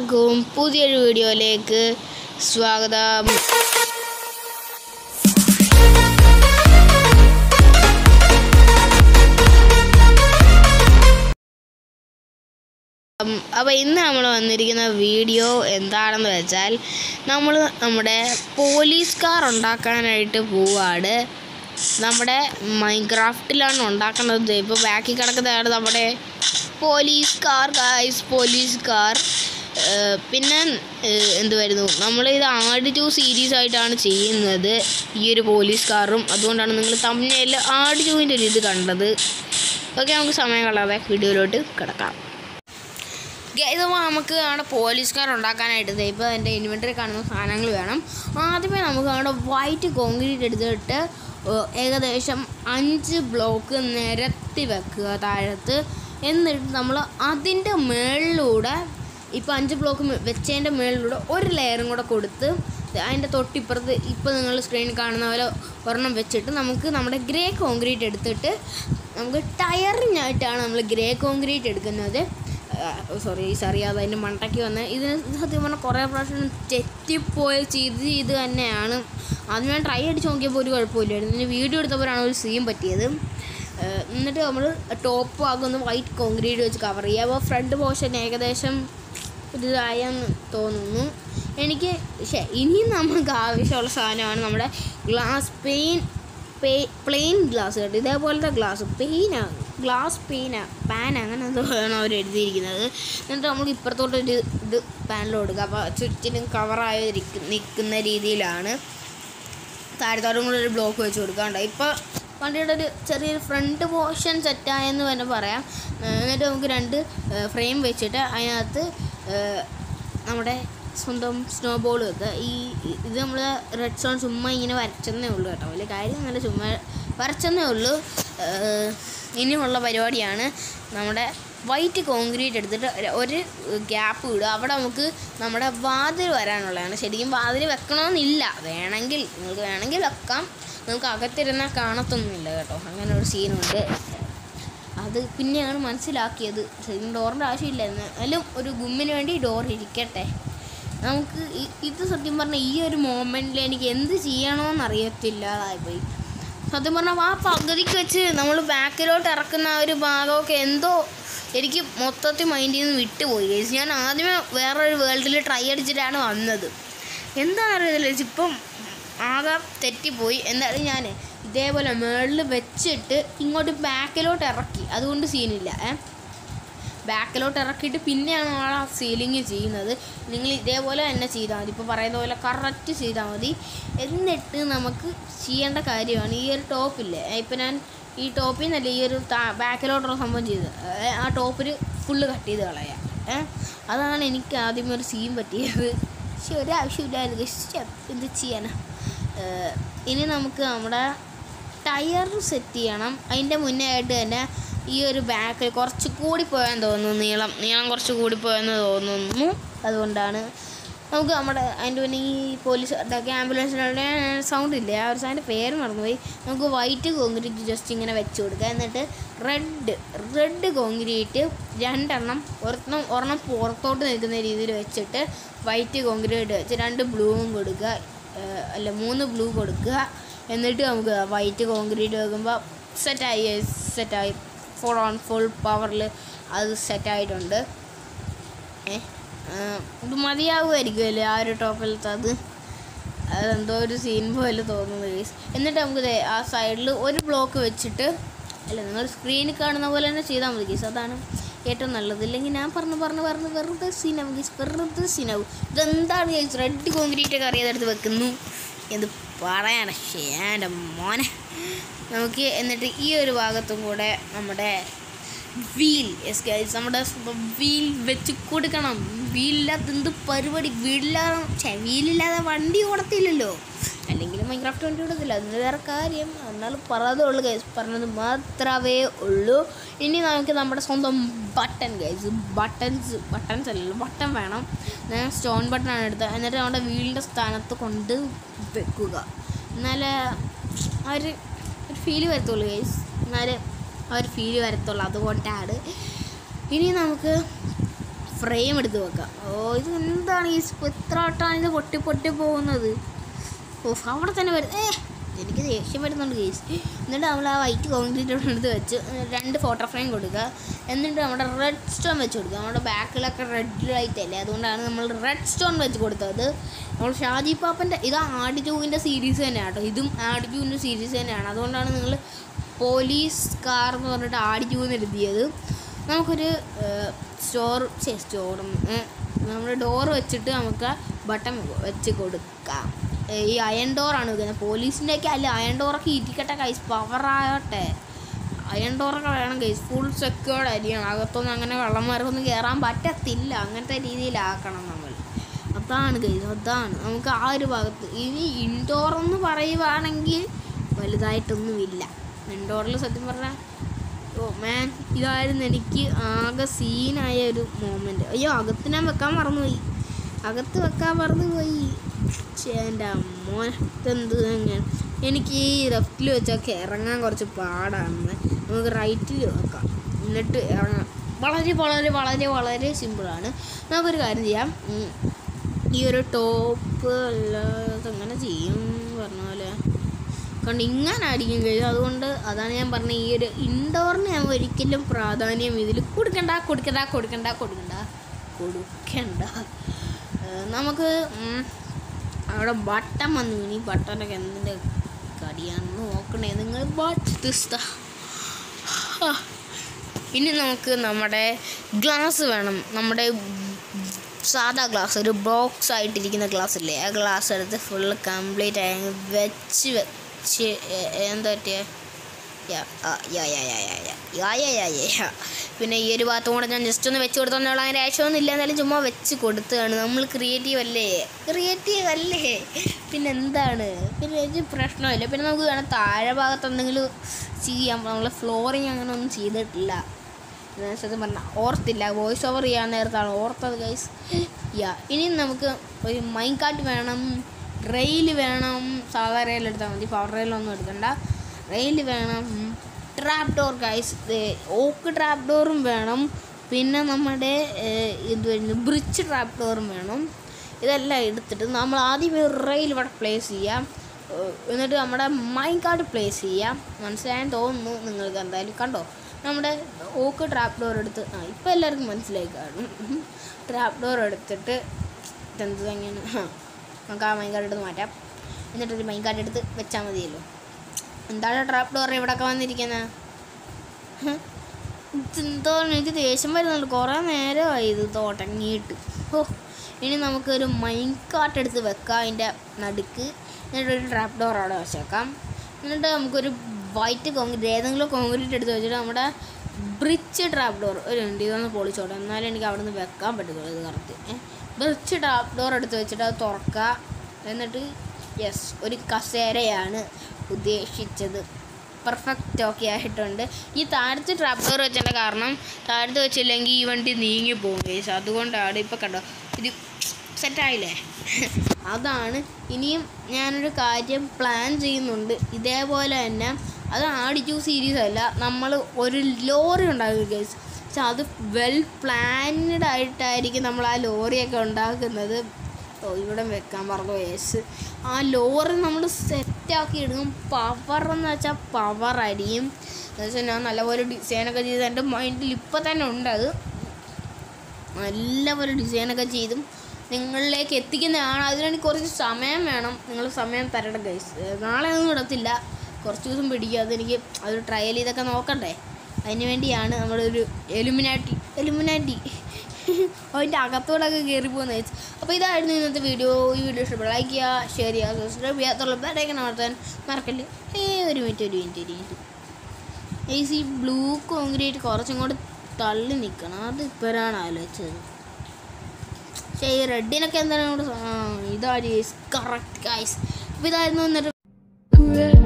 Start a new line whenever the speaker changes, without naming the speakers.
എല്ലാവർക്കും പുതിയൊരു വീഡിയോയിലേക്ക് സ്വാഗതം അപ്പോൾ ഇന്ന് നമ്മൾ വന്നിരിക്കുന്ന വീഡിയോ എന്താണെന്ന് വെച്ചാൽ നമ്മൾ നമ്മുടെ പോലീസ് കാർ ഉണ്ടാക്കാനായിട്ട് പോവാണ് നമ്മുടെ മൈൻക്രാഫ്റ്റിലാണ് ഉണ്ടാക്കുന്നത് ഇപ്പോൾ ബാക്കി കിടക്കുന്നതാണ് നമ്മുടെ police car guys police car പിന്നെ ഏഹ്, എന്തുവായിരുന്നു നമ്മളിത് ആഡ് ടു സീരീസ് ആയിട്ടാണ് ചെയ്യുന്നത് ഈ ഒരു പോലീസ് കാറും അതുകൊണ്ടാണ് നിങ്ങൾ തമ്മിൽ ആഡ് ടുവിൻ്റെ ഒരു ഇത് കണ്ടത് ഓക്കെ നമുക്ക് സമയം കളയാതെ വീഡിയോയിലോട്ട് കിടക്കാം ഇത് നമുക്ക് അവിടെ പോലീസ് കാർ ഉണ്ടാക്കാനായിട്ട് ദേ ഇപ്പോൾ എൻ്റെ ഇൻവെൻറ്ററി കാണുന്ന സാധനങ്ങൾ വേണം ആദ്യമേ നമുക്ക് അവിടെ വൈറ്റ് കോൺക്രീറ്റ് എടുത്തിട്ട് ഏഹ്, ഏകദേശം അഞ്ച് ബ്ലോക്ക് നിരത്തി വെക്കുക താഴത്ത് എന്നിട്ട് നമ്മൾ അതിൻ്റെ മുകളിലൂടെ ഇപ്പോൾ അഞ്ച് ബ്ലോക്ക് വെച്ചതിൻ്റെ മുകളിലൂടെ ഒരു ലെയറും കൂടെ കൊടുത്ത് അതിൻ്റെ തൊട്ടിപ്പുറത്ത് ഇപ്പോൾ നിങ്ങൾ സ്ക്രീനിൽ കാണുന്ന പോലെ ഒരെണ്ണം വെച്ചിട്ട് നമുക്ക് നമ്മുടെ ഗ്രേ കോൺക്രീറ്റ് എടുത്തിട്ട് നമുക്ക് ടയറിനായിട്ടാണ് നമ്മൾ ഗ്രേ കോൺക്രീറ്റ് എടുക്കുന്നത് സോറി അറിയാതെ അതിൻ്റെ മണ്ടയ്ക്ക് വന്ന് ഇതിന് സത്യം പറഞ്ഞാൽ കുറേ പ്രാവശ്യം തെറ്റിപ്പോയ ചെയ്ത് ഇത് തന്നെയാണ് ആദ്യം ഞാൻ ട്രൈ അടിച്ച് നോക്കിയപ്പോൾ ഒരു കുഴപ്പമില്ലായിരുന്നു ഇതിന് വീഡിയോ എടുത്തപ്പോഴാണ് ഒരു സീൻ പറ്റിയത് ഏഹ് എന്നിട്ട് നമ്മൾ ടോപ്പ് ആകുന്ന വൈറ്റ് കോൺക്രീറ്റ് വെച്ച് കവർ ചെയ്യുക അപ്പോൾ ഫ്രണ്ട് പോർഷൻ ഏകദേശം ഇതായെന്ന് തോന്നുന്നു എനിക്ക് പക്ഷേ ഇനിയും നമുക്ക് ആവശ്യമുള്ള സാധനമാണ് നമ്മുടെ ഗ്ലാസ് പെയിൻ പേ പ്ലെയിൻ ഗ്ലാസ് കേട്ടോ ഇതേപോലത്തെ ഗ്ലാസ് പെയിനാണ് ഗ്ലാസ് പെയിനാ പാൻ അങ്ങനെ എന്തോ ആണ് അവർ എഴുതിയിരിക്കുന്നത് എന്നിട്ട് നമ്മൾ ഇപ്പുറത്തോട്ട് ഒരു ഇത് പാനിൽ കൊടുക്കുക അപ്പോൾ ചുറ്റിനും കവറായി നിൽക്കുന്ന രീതിയിലാണ് താഴത്തോട്ടും കൂടെ ഒരു ബ്ലോക്ക് വെച്ച് കൊടുക്കാണ്ട് ഇപ്പോൾ വണ്ടിയുടെ ഒരു ചെറിയൊരു ഫ്രണ്ട് പോർഷൻ സെറ്റായെന്ന് തന്നെ പറയാം ഏഹ് എന്നിട്ട് നമുക്ക് രണ്ട് ഫ്രെയിം വെച്ചിട്ട് അതിനകത്ത് ഏഹ് നമ്മുടെ സ്വന്തം സ്നോ ബോൾ വെക്കുക ഈ ഈ- ഇത് നമ്മൾ റെഡ് സോൺ ചുമ്മാ ഇങ്ങനെ വരച്ചെന്നേ ഉള്ളൂ കേട്ടോ വലിയ കാര്യം നല്ല ചുമ്മാ വരച്ചെന്നേ ഉള്ളൂ ഏഹ് ഇനിയുള്ള പരിപാടിയാണ് നമ്മുടെ വൈറ്റ് കോൺക്രീറ്റ് എടുത്തിട്ട് ഒരു- ഒരു ഗ്യാപ്പ് ഇടുക അവിടെ നമുക്ക് നമ്മുടെ വാതിൽ വരാനുള്ളതാണ് ശരിക്കും വാതിൽ വെക്കണമെന്നില്ല വേണമെങ്കിൽ നിങ്ങൾക്ക് വേണമെങ്കിൽ വെക്കാം നമുക്ക് അകത്തിരുന്നാൽ കാണത്തൊന്നുമില്ല കേട്ടോ അങ്ങനെ ഒരു സീനുണ്ട് അത് പിന്നെയാണ് മനസ്സിലാക്കിയത് ശരിക്കും ഡോറിൻ്റെ ആവശ്യമില്ല എന്നാലും ഒരു ഗുമ്മിന് വേണ്ടി ഡോർ ഇരിക്കട്ടെ നമുക്ക് ഇ- ഇത് സത്യം പറഞ്ഞാൽ ഈ ഒരു മോമെൻറ്റിൽ എനിക്ക് എന്ത് ചെയ്യണമെന്ന് അറിയത്തില്ലാതായിപ്പോയി സത്യം പറഞ്ഞാൽ ആ പകുതിക്ക് വെച്ച് നമ്മൾ ബാക്കിലോട്ട് ഇറക്കുന്ന ആ ഒരു ഭാഗമൊക്കെ എന്തോ എനിക്ക് മൊത്തത്തിൽ മൈൻഡിൽ നിന്ന് വിട്ടുപോയി guys. ഞാൻ ആദ്യമേ വേറൊരു വേൾഡിൽ ട്രൈ അടിച്ചിട്ടാണ് വന്നത് എന്താണെന്ന് അറിയത്തില്ല guys. ഇപ്പം ആകെ തെറ്റിപ്പോയി എന്തായാലും ഞാൻ ഇതേപോലെ മുകളിൽ വെച്ചിട്ട് ഇങ്ങോട്ട് ബാക്കിലോട്ട് ഇറക്കി അതുകൊണ്ട് സീനില്ല ഏ ബാക്കിലോട്ട് ഇറക്കിയിട്ട് പിന്നെയാണ് നമ്മൾ ആ സീലിങ് ചെയ്യുന്നത് നിങ്ങൾ ഇതേപോലെ തന്നെ ചെയ്താൽ മതി ഇപ്പോൾ പറയുന്ന പോലെ കറക്റ്റ് ചെയ്താൽ മതി എന്നിട്ട് നമുക്ക് ചെയ്യേണ്ട കാര്യമാണ് ഈ ഒരു ടോപ്പില്ലേ ഇപ്പം ഞാൻ ഈ ടോപ്പിൽ നിന്നല്ല ഈ ഒരു ബാക്കിലോട്ടുള്ള സംഭവം ചെയ്തത് ഏ, ആ ടോപ്പിൽ ഫുള്ള് കട്ട് ചെയ്ത് കളയാം ഏ അതാണ് എനിക്ക് ആദ്യമേ ഒരു സീൻ പറ്റിയത് പക്ഷെ ഒരാവശ്യമില്ലായിരുന്നു പക്ഷേ എന്ത് ചെയ്യാനാ ഏ, ഇനി നമുക്ക് നമ്മുടെ ടയർ സെറ്റ് ചെയ്യണം അതിൻ്റെ മുന്നേ ആയിട്ട് തന്നെ ഈ ഒരു ബാക്കിൽ കുറച്ച് കൂടി പോയാൻ തോന്നുന്നു നീളം നീളം കുറച്ച് കൂടി പോയെന്ന് തോന്നുന്നു അതുകൊണ്ടാണ് നമുക്ക് നമ്മുടെ അതിൻ്റെ പിന്നെ ഈ പോലീസ് ആംബുലൻസിൻ്റെ സൗണ്ട് ഇല്ലേ ആ ഒരു സാധനത്തിൻ്റെ പേര് മറന്നുപോയി നമുക്ക് വൈറ്റ് കോൺക്രീറ്റ് ജസ്റ്റ് ഇങ്ങനെ വെച്ച് കൊടുക്കുക എന്നിട്ട് റെഡ് റെഡ് കോൺക്രീറ്റ് രണ്ടെണ്ണം ഒരെണ്ണം ഒരെണ്ണം പുറത്തോട്ട് നിൽക്കുന്ന രീതിയിൽ വെച്ചിട്ട് വൈറ്റ് കോൺക്രീറ്റ് വെച്ച് രണ്ട് ബ്ലൂവും കൊടുക്കുക ഏഹ് അല്ല മൂന്ന് ബ്ലൂ കൊടുക്കുക എന്നിട്ട് നമുക്ക് വൈറ്റ് കോൺക്രീറ്റ് വെക്കുമ്പോൾ സെറ്റായി സെറ്റായി ഫുൾ ഓൺ ഫുൾ പവറിൽ അത് സെറ്റായിട്ടുണ്ട് ഏ ആഹ് ഇത് മതിയാവുമായിരിക്കുമല്ലേ ആ ഒരു ടോപ്പിലത്തെ അത് അതെന്തോ ഒരു സീൻ പോലെ തോന്നുന്നു ഗൈസ് എന്നിട്ട് നമുക്ക് ദേ ആ സൈഡിൽ ഒരു ബ്ലോക്ക് വെച്ചിട്ട് അല്ല നിങ്ങൾ സ്ക്രീനിൽ കാണുന്ന പോലെ തന്നെ ചെയ്താൽ മതി ഗീസ് അതാണ് ഏറ്റവും നല്ലത് ഇല്ലെങ്കിൽ ഞാൻ പറഞ്ഞു പറഞ്ഞു പറഞ്ഞ് വെറുതെ സീനാവും ഗീസ് വെറുതെ സീനാവും ഇതെന്താണ് ഗൈസ് റെഡ് കോൺക്രീറ്റ് ഒക്കെ അറിയാതെടുത്ത് വെക്കുന്നു എന്ത് പറയാനാ ഷേൻ്റെ മോനെ നമുക്ക് എന്നിട്ട് ഈ ഒരു ഭാഗത്തും കൂടെ നമ്മുടെ വീൽ യെസ് ഗൈസ് നമ്മുടെ വീൽ വെച്ച് കൊടുക്കണം വീലില്ലാത്ത എന്ത് പരിപാടി വീലില്ലാതെ ഛെ, വീലില്ലാതെ വണ്ടി ഓടത്തില്ലല്ലോ അല്ലെങ്കിൽ മൈക്രാഫ്റ്റ് വണ്ടി ഓടത്തില്ല അതിന് വേറെ കാര്യം എന്നാലും പറയാതെ ഉള്ളു ഗൈസ് പറഞ്ഞത് മാത്രമേ ഉള്ളൂ ഇനി നമുക്ക് നമ്മുടെ സ്വന്തം ബട്ടൺ ഗൈസ് ബട്ടൺസ് ബട്ടൺസ് അല്ലല്ലോ ബട്ടൺ വേണം ഞാൻ സ്റ്റോൺ ബട്ടണാണ് എടുത്തത് എന്നിട്ട് നമ്മുടെ വീലിൻ്റെ സ്ഥാനത്ത് കൊണ്ട് വെക്കുക എന്നാലേ ആ ഒരു ഒരു ഫീല് വരത്തുള്ളൂ ഗൈസ് എന്നാലേ ആ ഒരു ഫീല് വരത്തുള്ളൂ അതുകൊണ്ടാണ് ഇനി നമുക്ക് ഫ്രെയിം എടുത്ത് വെക്കാം ഓ ഇത് എന്താണ് ഈ എത്രാട്ടാണ് ഇത് പൊട്ടി പൊട്ടി പോകുന്നത് ഓ അവിടെ തന്നെ വരും ഏ എനിക്ക് ദേഷ്യം വരുന്നുണ്ട് കേസ് എന്നിട്ട് നമ്മൾ ആ വൈറ്റ് കോൺക്രീറ്റ് എടുത്ത് വെച്ച് രണ്ട് ഫോട്ടോ ഫ്രെയിം കൊടുക്കുക എന്നിട്ട് നമ്മുടെ റെഡ് സ്റ്റോൺ വെച്ച് കൊടുക്കുക നമ്മുടെ ബാക്കിലൊക്കെ റെഡ് ലൈറ്റ് അല്ലേ അതുകൊണ്ടാണ് നമ്മൾ റെഡ് സ്റ്റോൺ വെച്ച് കൊടുത്തത് നമ്മൾ ഷാജി പാപ്പൻ്റെ ഇത് ആടി ടൂവിൻ്റെ സീരീസ് തന്നെയാണ് കേട്ടോ ഇതും ആടി ടൂവിൻ്റെ സീരീസ് തന്നെയാണ് അതുകൊണ്ടാണ് നിങ്ങൾ പോലീസ് കാർ എന്ന് പറഞ്ഞിട്ട് ആടി ടൂ എന്ന് എഴുതിയത് നമുക്കൊരു സ്റ്റോർ സ്റ്റോറും നമ്മൾ ഡോർ വെച്ചിട്ട് നമുക്ക് ബട്ടൺ വെച്ച് കൊടുക്കാം ഏ, ഈ അയൺ ഡോറാണ് വെക്കുന്നത് പോലീസിൻ്റെയൊക്കെ അല്ല അയൺ ഡോറൊക്കെ ഇരിക്കട്ടെ കൈസ് പവറാകട്ടെ അയൺ ഡോറൊക്കെ വേണം കൈസ് ഫുൾ സെക്യൂർഡ് ആയിരിക്കണം അകത്തൊന്നും അങ്ങനെ വെള്ളന്മാർക്കൊന്നും കയറാൻ പറ്റത്തില്ല അങ്ങനത്തെ രീതിയിലാക്കണം നമ്മൾ അതാണ് കൈസ് അതാണ് നമുക്ക് ആ ഒരു ഭാഗത്ത് ഇനി ഇൻഡോർ എന്ന് പറയുവാണെങ്കിൽ വലുതായിട്ടൊന്നുമില്ല ഇൻഡോറിൽ സത്യം പറഞ്ഞാൽ ഓ മാൻ ഇതായിരുന്നു എനിക്ക് ആകെ സീനായ ഒരു മോമെൻ്റ് അയ്യോ അകത്ത് ഞാൻ വെക്കാൻ മറന്നുപോയി അകത്ത് വെക്കാൻ മറന്നുപോയി ഛേ, എൻ്റെ മോൻ ഇതെന്ത് അങ്ങനെ എനിക്ക് ഈ ലെഫ്റ്റിൽ വെച്ചൊക്കെ ഇറങ്ങാൻ കുറച്ച് പാടാണ് നമുക്ക് റൈറ്റിൽ വെക്കാം എന്നിട്ട് ഇറങ്ങാം വളരെ വളരെ വളരെ വളരെ സിമ്പിളാണ് നമുക്കൊരു കാര്യം ചെയ്യാം ഉം. ഈ ഒരു ടോപ്പ് അല്ലാതെ എങ്ങനെ ചെയ്യും പറഞ്ഞ പോലെ കണ്ട് ഇങ്ങനെ അടിക്കും കഴിയും അതുകൊണ്ട് അതാണ് ഞാൻ പറഞ്ഞ ഈ ഒരു ഇൻഡോറിന് ഞാൻ ഒരിക്കലും പ്രാധാന്യം ഇതിൽ കൊടുക്കണ്ട കൊടുക്കണ്ട കൊടുക്കണ്ട കൊടുക്കണ്ട കൊടുക്കണ്ട ഏർ നമുക്ക് ഉം, അവിടെ ബട്ടൺ വന്നു ഇനി ബട്ടണൊക്കെ എന്തിൻ്റെ കടിയാണെന്ന് നോക്കണേ നിങ്ങൾ ബട്ടിസ്ത ഇനി നമുക്ക് നമ്മുടെ ഗ്ലാസ് വേണം നമ്മുടെ സാധാ ഗ്ലാസ് ഒരു ബോക്സ് ആയിട്ടിരിക്കുന്ന ഗ്ലാസ് ഇല്ലേ ആ ഗ്ലാസ് എടുത്ത് ഫുള്ള് കംപ്ലീറ്റ് ആയി അങ്ങ് വെച്ച് വെച്ച് എ- എന്താ പറ്റിയ യാ, ആ, യാ, യാ, യാ, യാ, യാ. യാ, യാ, യാ, യാ, യാ. പിന്നെ ഈ ഒരു ഭാഗത്തും കൂടെ ഞാൻ ജസ്റ്റ് ഒന്ന് വെച്ച് കൊടുത്തോന്നുള്ള അങ്ങനെ ആവശ്യമൊന്നും ഇല്ല എന്നാലും ചുമ്മാ വെച്ച് കൊടുത്തതാണ് നമ്മൾ ക്രിയേറ്റീവ് അല്ലേ ക്രിയേറ്റീവ് അല്ലേ പിന്നെ എന്താണ് പിന്നെ ഒരു പ്രശ്നമില്ല പിന്നെ നമുക്ക് വേണം താഴെ ഭാഗത്ത് എന്തെങ്കിലും ചെയ്യാം നമ്മൾ ഫ്ലോറിങ് അങ്ങനെ ഒന്നും ചെയ്തിട്ടില്ല ഞാൻ സത്യം പറഞ്ഞ ഓർത്തില്ല വോയിസ് ഓവർ ചെയ്യാൻ നേരത്താണ് ഓർത്തത് ഗൈസ് യാ ഇനി നമുക്ക് ഒരു മൈൻ കാർട്ട് വേണം റെയിൽ വേണം സാധാ റെയിൽ എടുത്താൽ മതി പവർ റെയിലൊന്നും എടുക്കണ്ട റെയിൽ വേണം trap door guys oak trap ഡോറും വേണം പിന്നെ നമ്മുടെ ഏഹ്, ഇത് വരുന്നു ബ്രിഡ്ജ് ട്രാപ്പ് ഡോറും വേണം ഇതെല്ലാം എടുത്തിട്ട് നമ്മൾ ആദ്യം ഒരു റെയിൽ ഇവിടെ പ്ലേസ് ചെയ്യാം ഏഹ്, എന്നിട്ട് നമ്മുടെ മൈൻ കാർഡ് പ്ലേസ് ചെയ്യാം മനസ്സിലായെന്ന് തോന്നുന്നു നിങ്ങൾക്ക് എന്തായാലും കണ്ടോ നമ്മുടെ ഓക്ക് ട്രാപ്പ് ഡോർ എടുത്ത് ആ ഇപ്പം എല്ലാവർക്കും മനസ്സിലായി കാണും ട്രാപ്പ് ഡോർ എടുത്തിട്ട് ഇതെന്ത് തന്നെയാണ് ആ നമുക്ക് ആ മൈൻ കാർഡ് എടുത്ത് മാറ്റാം എന്നിട്ടൊരു മൈൻ കാർഡ് എടുത്ത് വെച്ചാൽ മതിയല്ലോ എന്താണ് ട്രാപ്പ് ഡോർ ഇവിടെയൊക്കെ വന്നിരിക്കുന്നത് എന്തോ എനിക്ക് ദേഷ്യം വരുന്നുണ്ട് കുറേ നേരമായി ഇത് തുടങ്ങിയിട്ട് ഓ ഇനി നമുക്കൊരു മൈൻ കാർട്ട് എടുത്ത് വെക്കാം അതിൻ്റെ നടുക്ക് എന്നിട്ടൊരു ട്രാപ്പ് ഡോർ അവിടെ വെച്ചേക്കാം എന്നിട്ട് നമുക്കൊരു വൈറ്റ് കോൺക്രീറ്റ് ഏതെങ്കിലും കോൺക്രീറ്റ് എടുത്ത് വെച്ചിട്ട് നമ്മുടെ ബ്രിഡ്ജ് ട്രാപ്പ് ഡോർ ഒരു മിനിറ്റ് ഇതൊന്ന് പൊളിച്ചോട്ടെ എന്നാലും എനിക്ക് അവിടെ നിന്ന് വെക്കാൻ പറ്റുള്ളൂ ഇത് കറക്റ്റ് ബ്രിഡ്ജ് ട്രാപ്പ് ഡോർ എടുത്ത് വെച്ചിട്ട് അത് തുറക്കുക എന്നിട്ട് യെസ് ഒരു കസേരയാണ് ഉദ്ദേശിച്ചത് പെർഫെക്റ്റ് ഓക്കെ ആയിട്ടുണ്ട് ഈ താഴത്ത് ട്രാപ്പ് ഡോർ വെച്ചതിൻ്റെ കാരണം താഴത്ത് വെച്ചില്ലെങ്കിൽ ഈ വണ്ടി നീങ്ങി പോകും കേസ് അതുകൊണ്ടാണ് ഇപ്പോൾ കണ്ടോ ഇത് സെറ്റായില്ലേ അതാണ് ഇനിയും ഞാനൊരു കാര്യം പ്ലാൻ ചെയ്യുന്നുണ്ട് ഇതേപോലെ തന്നെ അത് ആഡിറ്റു സീരീസ് അല്ല നമ്മൾ ഒരു ലോറി ഉണ്ടാക്കും കേസ് പക്ഷെ അത് വെൽ പ്ലാൻഡ് ആയിട്ടായിരിക്കും നമ്മൾ ആ ലോറിയൊക്കെ ഉണ്ടാക്കുന്നത് ഓ ഇവിടെ വെക്കാൻ പറഞ്ഞു യേസ് ആ ലോറി നമ്മൾ സെറ്റാക്കി എടുക്കും പവർ എന്ന് വെച്ചാൽ പവർ ആയിരിക്കും എന്ന് വെച്ചാൽ ഞാൻ നല്ലപോലെ ഡിസൈനൊക്കെ ചെയ്ത് എൻ്റെ മൈൻഡിൽ ഇപ്പം തന്നെ ഉണ്ട് അത് നല്ലപോലെ ഡിസൈനൊക്കെ ചെയ്തും നിങ്ങളിലേക്ക് എത്തിക്കുന്നതാണ് അതിനാണെങ്കിൽ കുറച്ച് സമയം വേണം നിങ്ങൾ സമയം തരണം ഗൈസ് നാളെ ഒന്നും ഇടത്തില്ല കുറച്ച് ദിവസം പിടിക്കും അതെനിക്ക് അതൊരു ട്രയൽ ചെയ്തൊക്കെ നോക്കണ്ടേ അതിന് വേണ്ടിയാണ് നമ്മളൊരു എലുമിനാറ്റി എലുമിനാറ്റി അതിൻ്റെ അകത്തോടൊക്കെ കയറി പോകുന്ന അപ്പോൾ ഇതായിരുന്നു ഇന്നത്തെ വീഡിയോ ഈ വീഡിയോ ഇഷ്ടപ്പെട്ട ലൈക്ക് ചെയ്യുക ഷെയർ ചെയ്യുക സബ്സ്ക്രൈബ് ചെയ്യുക തുള്ളപ്പേട്ടേക്ക് നടത്താൻ മറക്കല്ലേ ഏ ഒരു മിനിറ്റ് ഒരു മിനിറ്റ് ഒരു മിനിറ്റ് ഈ സി ബ്ലൂ കോൺക്രീറ്റ് കുറച്ചും കൂടി തള്ളി നിൽക്കണം അത് ഇപ്പോഴാണ് ആലോചിച്ചത് പക്ഷേ ഈ റെഡിനൊക്കെ എന്താണ് കൂടെ ഇതാണ് കറക്റ്റ് ഗൈസ് അപ്പോൾ ഇതായിരുന്നു എന്നിട്ട്